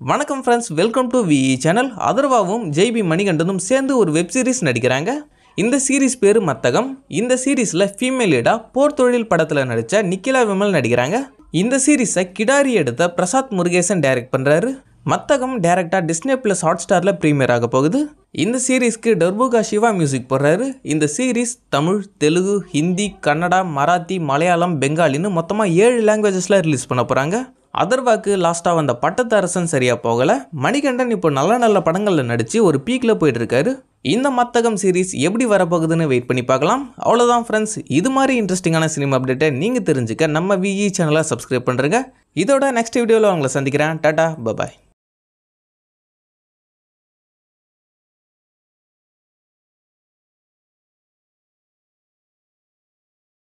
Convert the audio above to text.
வணக்கம் friends welcome to V E channel அதர்வாவும் ஜெய்பி மணிகண்டனும் சேர்ந்து ஒரு வெப் சீரிஸ் நடிக்கிறாங்க இந்த சீரிஸ் பேர் மத்தகம் இந்த சீரிஸில் ஃபீமேல் லீடாக போர் தொழில் படத்தில் நடித்த நிக்கிலா விமல் நடிக்கிறாங்க இந்த சீரிஸை கிடாரி எடுத்த பிரசாத் முருகேசன் டைரக்ட் பண்ணுறாரு மத்தகம் டேரக்டாக டிஸ்னே ப்ளஸ் ஹாட் ஸ்டாரில் ப்ரீமியர் ஆக போகுது இந்த சீரீஸ்க்கு டர்புகா சிவா மியூசிக் போடுறாரு இந்த சீரிஸ் தமிழ் தெலுங்கு ஹிந்தி கன்னடா மராத்தி மலையாளம் பெங்காலின்னு மொத்தமாக ஏழு லாங்குவேஜஸில் ரிலீஸ் பண்ண போகிறாங்க அதர்வாக்கு லாஸ்ட்டாக வந்த பட்டத்து அரசன் சரியாக போகலை மணிகண்டன் இப்போ நல்ல நல்ல படங்களில் நடித்து ஒரு பீக்கில் போயிட்டு இருக்காரு இந்த மத்தகம் சீரிஸ் எப்படி வரப்போகுதுன்னு வெயிட் பண்ணி பார்க்கலாம் அவ்வளோதான் ஃப்ரெண்ட்ஸ் இது மாதிரி இன்ட்ரெஸ்டிங்கான சினிமா அப்டேட்டை நீங்கள் தெரிஞ்சுக்க நம்ம விஇ சேனலை சப்ஸ்கிரைப் பண்ணுறங்க இதோட நெக்ஸ்ட் வீடியோவில் உங்களை சந்திக்கிறேன் டாடா பபாய்